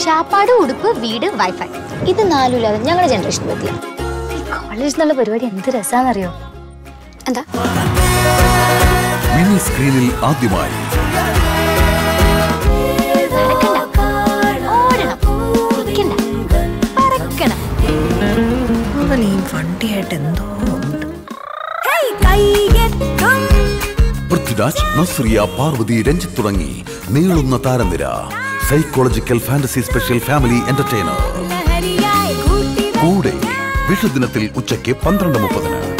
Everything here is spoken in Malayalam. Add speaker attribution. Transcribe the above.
Speaker 1: ശാപ്പാട് ഉടുപ്പ് വീട് വൈഫൈ ഇത് നാലുമില്ലാതെ ഞങ്ങളുടെ ജനറേഷൻ പറ്റില്ല
Speaker 2: ഈ കോളേജ് എന്നുള്ള പരിപാടി എന്ത് രസാന്നറിയോ
Speaker 1: എന്താ
Speaker 3: മിനി സ്ക്രീനിൽ ആദ്യമായി
Speaker 1: നടക്കണ്ട ഓടണം നിൽക്കണ്ട പറക്കണം
Speaker 4: അവൻ ഈ വണ്ടിയായിട്ട് എന്തോ ഉണ്ട്
Speaker 3: പൃഥ്വിരാജ് നസ്രിയ പാർവതി രഞ്ജിത്ത് തുടങ്ങി നീളുന്ന താരനിര psychological fantasy special family entertainer കൂടെ വിഷുദിനത്തിൽ ഉച്ചയ്ക്ക് പന്ത്രണ്ട് മുപ്പതിന്